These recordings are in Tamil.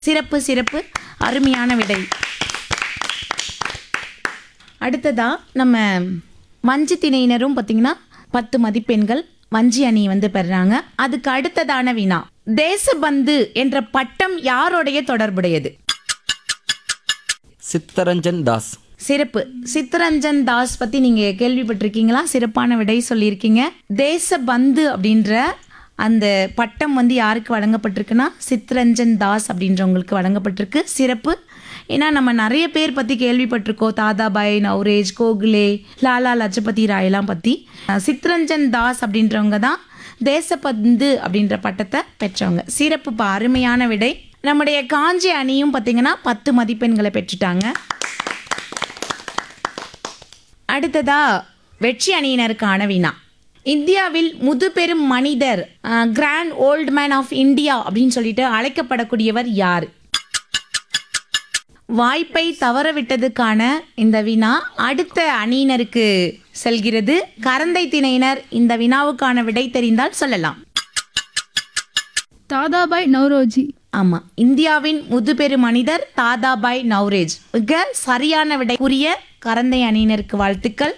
சிறப்பு சிறப்பு அருமையான விடை அடுத்ததா நம்ம வஞ்சி திணையினரும் பார்த்தீங்கன்னா பத்து மதிப்பெண்கள் வஞ்சி அணி வந்து பெறுறாங்க அதுக்கு அடுத்ததான வினா தேசபந்து என்ற பட்டம் யாருடைய தொடர்புடையது சித்தரஞ்சன் தாஸ் சிறப்பு சித்தரஞ்சன் தாஸ் பத்தி நீங்க கேள்விப்பட்டிருக்கீங்களா சிறப்பான விடை சொல்லியிருக்கீங்க தேசபந்து அப்படின்ற அந்த பட்டம் வந்து யாருக்கு வழங்கப்பட்டிருக்குன்னா சித்ரஞ்சன் தாஸ் அப்படின்றவங்களுக்கு வழங்கப்பட்டிருக்கு சிறப்பு ஏன்னா நம்ம நிறைய பேர் பற்றி கேள்விப்பட்டிருக்கோம் தாதாபாய் நவ்ரேஜ் கோகுலே லாலா லஜபதி ராயெல்லாம் பற்றி சித்ரஞ்சன் தாஸ் அப்படின்றவங்க தான் தேசபந்து அப்படின்ற பட்டத்தை பெற்றவங்க சிறப்பு பா அருமையான விடை நம்முடைய காஞ்சி அணியும் பார்த்தீங்கன்னா பத்து மதிப்பெண்களை பெற்றுட்டாங்க அடுத்ததா வெற்றி அணியினருக்கான வினா இந்தியாவில் முதுபெரும் மனிதர் grand old man of India அப்படின்னு சொல்லிட்டு அழைக்கப்படக்கூடியவர் யார் வாய்ப்பை தவறவிட்டதுக்கான இந்த வினா அடுத்த அணியினருக்கு செல்கிறது கரந்தை திணையினர் இந்த வினாவுக்கான விடை தெரிந்தால் சொல்லலாம் தாதாபாய் நவ்ரோஜி ஆமா இந்தியாவின் முதுபெரு மனிதர் தாதாபாய் நவ்ரேஜ் மிக சரியான விடை கூறிய கரந்தை அணியினருக்கு வாழ்த்துக்கள்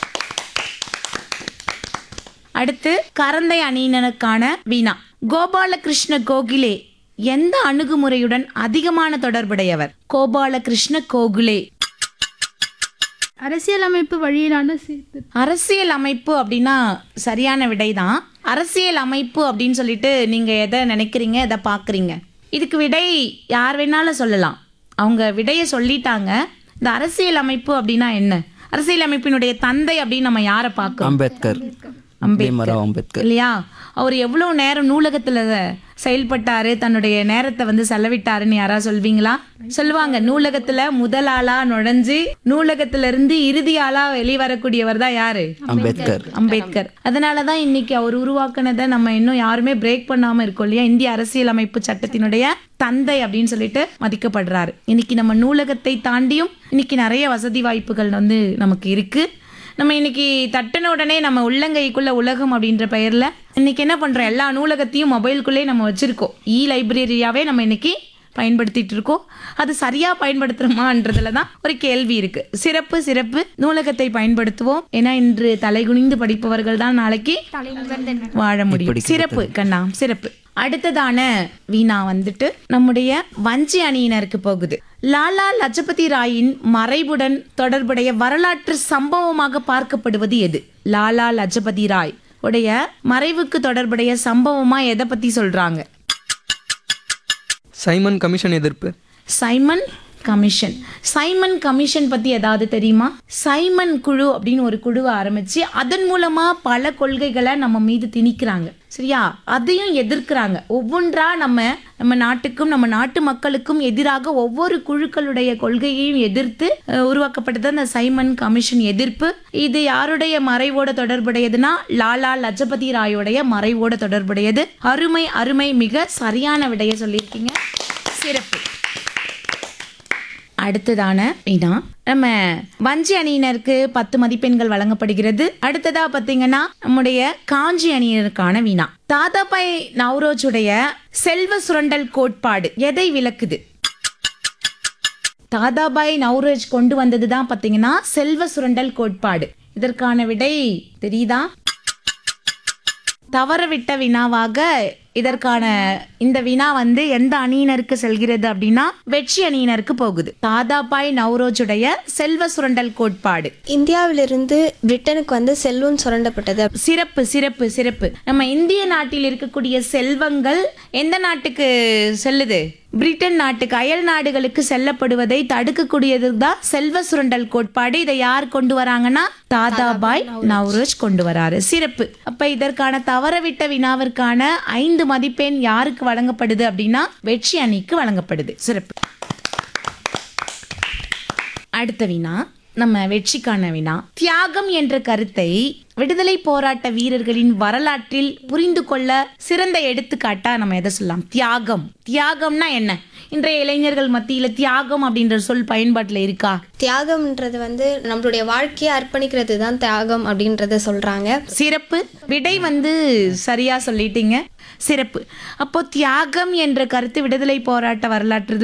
அடுத்து கரந்தை அணியினருக்கான வீணா கோபாலகிருஷ்ண கோகிலே எந்த அணுகுமுறையுடன் அதிகமான தொடர்புடையவர் கோபாலகிருஷ்ண கோகுலே அரசியலமைப்பு வழியிலான சீர்திருத்தம் அரசியல் அமைப்பு அப்படின்னா சரியான விடை தான் அரசியல் அமைப்பு அப்படின்னு சொல்லிட்டு நீங்க எதை நினைக்கிறீங்க எதை பார்க்குறீங்க இதுக்கு விடை யார் வேணாலும் சொல்லலாம் அவங்க விடையை சொல்லிட்டாங்க இந்த அரசியல் அமைப்பு அப்படின்னா என்ன அரசியல் அமைப்பினுடைய தந்தை அப்படின்னு நம்ம யாரை பார்க்கிறோம் அம்பேத்கர் பீமராவ் அம்பேத்கர் இல்லையா அவர் எவ்வளோ நேரம் நூலகத்தில் செயல்பட்டாரு தன்னுடைய நேரத்தை வந்து செலவிட்டாருன்னு யாராவது சொல்வீங்களா சொல்லுவாங்க நூலகத்துல முதல் ஆளா நுழைஞ்சு நூலகத்துல இருந்து இறுதி ஆளா வெளிவரக்கூடியவர் தான் யாரு அம்பேத்கர் அம்பேத்கர் அதனால தான் இன்னைக்கு அவர் உருவாக்குனதை நம்ம இன்னும் யாருமே பிரேக் பண்ணாம இருக்கோம் இல்லையா இந்திய அரசியலமைப்பு சட்டத்தினுடைய தந்தை அப்படின்னு சொல்லிட்டு மதிக்கப்படுறாரு இன்னைக்கு நம்ம நூலகத்தை தாண்டியும் இன்னைக்கு நிறைய வசதி வாய்ப்புகள் வந்து நமக்கு இருக்கு நம்ம இன்னைக்கு தட்டின உடனே நம்ம உள்ளங்கைக்குள்ள உலகம் அப்படின்ற பெயர்ல இன்னைக்கு என்ன பண்றோம் எல்லா நூலகத்தையும் மொபைலுக்குள்ளே நம்ம வச்சிருக்கோம் இ லைப்ரரியாவே நம்ம இன்னைக்கு பயன்படுத்திட்டு இருக்கோம் அது சரியா பயன்படுத்துறோமான்றதுல தான் ஒரு கேள்வி இருக்கு சிறப்பு சிறப்பு நூலகத்தை பயன்படுத்துவோம் ஏன்னா இன்று தலைகுனிந்து படிப்பவர்கள் தான் நாளைக்கு வாழ முடியும் சிறப்பு கண்ணா சிறப்பு அடுத்ததான வீணா வந்துட்டு நம்முடைய வஞ்சி அணியினருக்கு போகுது லாலா லஜபதி ராயின் மறைவுடன் தொடர்புடைய வரலாற்று சம்பவமாக பார்க்கப்படுவது எது லாலா லஜபதி ராய் உடைய மறைவுக்கு தொடர்புடைய சம்பவமா எதை பத்தி சொல்றாங்க சைமன் கமிஷன் எதிர்ப்பு சைமன் கமிஷன் சைமன் கமிஷன் பத்தி ஏதாவது தெரியுமா சைமன் குழு அப்படின்னு ஒரு குழுவை ஆரம்பிச்சு அதன் மூலமா பல கொள்கைகளை நம்ம மீது திணிக்கிறாங்க சரியா அதையும் எதிர்க்கிறாங்க ஒவ்வொன்றா நம்ம நம்ம நாட்டுக்கும் நம்ம நாட்டு மக்களுக்கும் எதிராக ஒவ்வொரு குழுக்களுடைய கொள்கையையும் எதிர்த்து அஹ், உருவாக்கப்பட்டது அந்த சைமன் கமிஷன் எதிர்ப்பு இது யாருடைய மறைவோட தொடர்புடையதுன்னா லாலா லஜபதி ராயோடைய மறைவோட தொடர்புடையது அருமை அருமை மிக சரியான விடைய சொல்லியிருக்கீங்க சிறப்பு அடுத்ததான வினா நம்ம வஞ்சி அணியினருக்கு பத்து மதிப்பெண்கள் வழங்கப்படுகிறது அடுத்ததா பாத்தீங்கன்னா நம்முடைய காஞ்சி அணியினருக்கான வினா தாதாபாய் நவ்ரோஜுடைய செல்வ சுரண்டல் கோட்பாடு எதை விளக்குது தாதாபாய் நவ்ரோஜ் கொண்டு வந்தது தான் பார்த்தீங்கன்னா செல்வ சுரண்டல் கோட்பாடு இதற்கான விடை தெரியுதா தவறவிட்ட வினாவாக இதற்கான இந்த வினா வந்து எந்த அணியினருக்கு செல்கிறது அப்படின்னா வெற்றி அணியினருக்கு போகுது தாதாபாய் நவ்ரோஜுடைய செல்வ சுரண்டல் கோட்பாடு இந்தியாவிலிருந்து பிரிட்டனுக்கு வந்து செல்வம் சுரண்டப்பட்டது சிறப்பு சிறப்பு சிறப்பு நம்ம இந்திய நாட்டில் இருக்கக்கூடிய செல்வங்கள் எந்த நாட்டுக்கு செல்லுது பிரிட்டன் நாட்டுக்கு அயல் நாடுகளுக்கு செல்லப்படுவதை தடுக்கக்கூடியது தான் செல்வ சுரண்டல் கோட்பாடு இதை யார் கொண்டு வராங்கன்னா தாதாபாய் நவ்ரோஜ் கொண்டு வராரு சிறப்பு அப்ப இதற்கான தவறவிட்ட வினாவிற்கான ஐந்து மதிப்பெண் யாருக்கு வழங்கப்படுது அப்படின்னா வெற்றி அணிக்கு வழங்கப்படுது சிறப்பு அடுத்த வினா நம்ம வெற்றிக்கான வினா தியாகம் என்ற கருத்தை விடுதலை போராட்ட வீரர்களின் வரலாற்றில் புரிந்து கொள்ள சிறந்த எடுத்துக்காட்டா நம்ம எதை சொல்லலாம் தியாகம் தியாகம்னா என்ன இன்றைய இளைஞர்கள் மத்தியில தியாகம் அப்படின்ற சொல் பயன்பாட்டுல இருக்கா தியாகம்ன்றது வந்து நம்மளுடைய வாழ்க்கையை அர்ப்பணிக்கிறது தான் தியாகம் அப்படின்றத சொல்றாங்க சிறப்பு விடை வந்து சரியா சொல்லிட்டீங்க சிறப்பு அப்போ தியாகம் என்ற கருத்து விடுதலை போராட்ட வரலாற்றுல